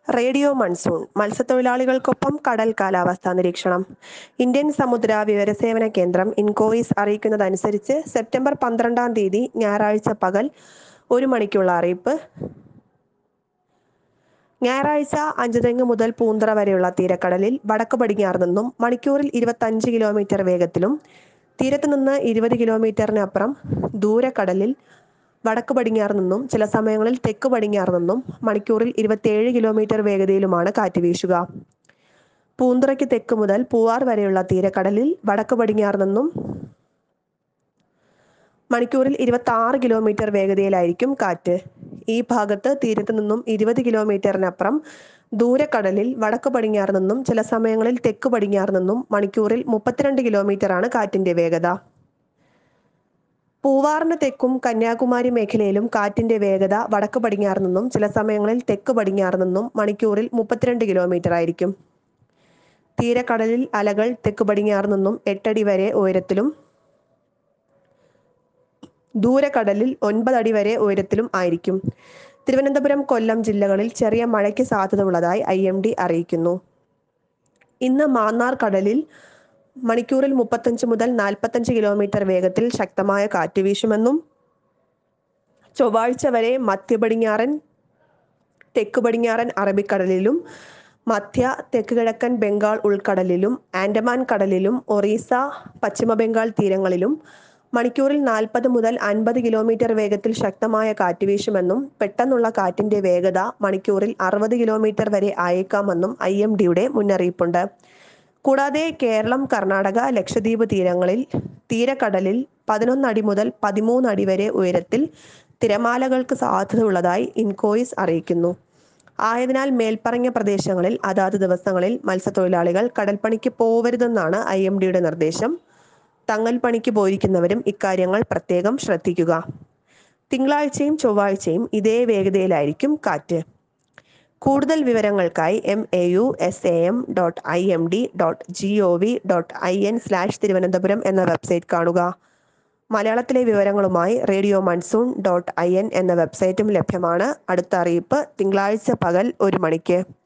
radio monsoon മത്സ്യത്തൊഴിലാളികൾക്കൊപ്പം കടൽ കാലാവസ്ഥാ നിരീക്ഷണം ഇന്ത്യൻ സമുദ്ര വിവരസേവന കേന്ദ്രം ഇൻകോയിസ് അറിയിക്കുന്നതനുസരിച്ച് സെപ്റ്റംബർ പന്ത്രണ്ടാം തീയതി ഞായറാഴ്ച പകൽ ഒരു മണിക്കുള്ള അറിയിപ്പ് ഞായറാഴ്ച അഞ്ചുതെങ്ങ് മുതൽ പൂന്തറ വരെയുള്ള തീരക്കടലിൽ വടക്ക് പടിഞ്ഞാറ് നിന്നും മണിക്കൂറിൽ ഇരുപത്തഞ്ച് കിലോമീറ്റർ വേഗത്തിലും തീരത്ത് നിന്ന് ഇരുപത് കിലോമീറ്ററിനപ്പുറം ദൂരക്കടലിൽ വടക്ക് പടിഞ്ഞാറ് നിന്നും ചില സമയങ്ങളിൽ തെക്ക് പടിഞ്ഞാറ് നിന്നും മണിക്കൂറിൽ ഇരുപത്തിയേഴ് കിലോമീറ്റർ വേഗതയിലുമാണ് കാറ്റ് വീശുക പൂന്തുറയ്ക്ക് തെക്ക് മുതൽ പൂവാർ വരെയുള്ള തീരക്കടലിൽ വടക്ക് പടിഞ്ഞാറ് നിന്നും മണിക്കൂറിൽ ഇരുപത്തി ആറ് കിലോമീറ്റർ വേഗതയിലായിരിക്കും കാറ്റ് ഈ ഭാഗത്ത് തീരത്ത് നിന്നും ഇരുപത് കിലോമീറ്ററിനപ്പുറം ദൂരക്കടലിൽ വടക്ക് പടിഞ്ഞാറ് നിന്നും ചില സമയങ്ങളിൽ തെക്ക് പടിഞ്ഞാറ് നിന്നും മണിക്കൂറിൽ മുപ്പത്തിരണ്ട് കിലോമീറ്ററാണ് കാറ്റിന്റെ വേഗത പൂവാറിന് തെക്കും കന്യാകുമാരി മേഖലയിലും കാറ്റിന്റെ വേഗത വടക്ക് പടിഞ്ഞാറ് നിന്നും ചില സമയങ്ങളിൽ തെക്ക് പടിഞ്ഞാറ് നിന്നും മണിക്കൂറിൽ മുപ്പത്തിരണ്ട് കിലോമീറ്റർ ആയിരിക്കും തീരക്കടലിൽ അലകൾ തെക്ക് പടിഞ്ഞാറ് നിന്നും എട്ടടി വരെ ഉയരത്തിലും ദൂരക്കടലിൽ ഒൻപത് അടി വരെ ഉയരത്തിലും ആയിരിക്കും തിരുവനന്തപുരം കൊല്ലം ജില്ലകളിൽ ചെറിയ മഴയ്ക്ക് സാധ്യത ഉള്ളതായി ഐ എം ഡി അറിയിക്കുന്നു ഇന്ന് മാന്നാർ കടലിൽ മണിക്കൂറിൽ മുപ്പത്തഞ്ച് മുതൽ നാൽപ്പത്തഞ്ച് കിലോമീറ്റർ വേഗത്തിൽ ശക്തമായ കാറ്റ് വീശുമെന്നും ചൊവ്വാഴ്ച വരെ മധ്യ പടിഞ്ഞാറൻ തെക്ക് പടിഞ്ഞാറൻ അറബിക്കടലിലും മധ്യ തെക്ക് കിഴക്കൻ ബംഗാൾ ഉൾക്കടലിലും ആൻഡമാൻ കടലിലും ഒറീസ പശ്ചിമ ബംഗാൾ തീരങ്ങളിലും മണിക്കൂറിൽ നാൽപ്പത് മുതൽ അൻപത് കിലോമീറ്റർ വേഗത്തിൽ ശക്തമായ കാറ്റ് വീശുമെന്നും പെട്ടെന്നുള്ള കാറ്റിന്റെ വേഗത മണിക്കൂറിൽ അറുപത് കിലോമീറ്റർ വരെ ആയേക്കാമെന്നും ഐ എം ഡിയുടെ മുന്നറിയിപ്പുണ്ട് കൂടാതെ കേരളം കർണാടക ലക്ഷദ്വീപ് തീരങ്ങളിൽ തീരക്കടലിൽ പതിനൊന്ന് അടി മുതൽ പതിമൂന്ന് അടി വരെ ഉയരത്തിൽ തിരമാലകൾക്ക് സാധ്യതയുള്ളതായി ഇൻകോയിസ് അറിയിക്കുന്നു ആയതിനാൽ മേൽപ്പറഞ്ഞ പ്രദേശങ്ങളിൽ അതാത് ദിവസങ്ങളിൽ മത്സ്യത്തൊഴിലാളികൾ കടൽപ്പണിക്ക് പോവരുതെന്നാണ് ഐ എം ഡിയുടെ നിർദ്ദേശം തങ്ങൽ പണിക്ക് പോയിരിക്കുന്നവരും ഇക്കാര്യങ്ങൾ പ്രത്യേകം ശ്രദ്ധിക്കുക തിങ്കളാഴ്ചയും ചൊവ്വാഴ്ചയും ഇതേ വേഗതയിലായിരിക്കും കാറ്റ് കൂടുതൽ വിവരങ്ങൾക്കായി M A U S A M dot I M D dot G O V dot I N slash Thiruvananthapuram എന്ന വെബ്സൈറ്റ് കാണുക മലയാളത്തിലെ വിവരങ്ങളുമായി radio monsoon dot I N എന്ന വെബ്സൈറ്റും ലഭ്യമാണ് അടുത്ത അറിയിപ്പ് തിങ്കളാഴ്ച പകൽ ഒരു മണിക്ക്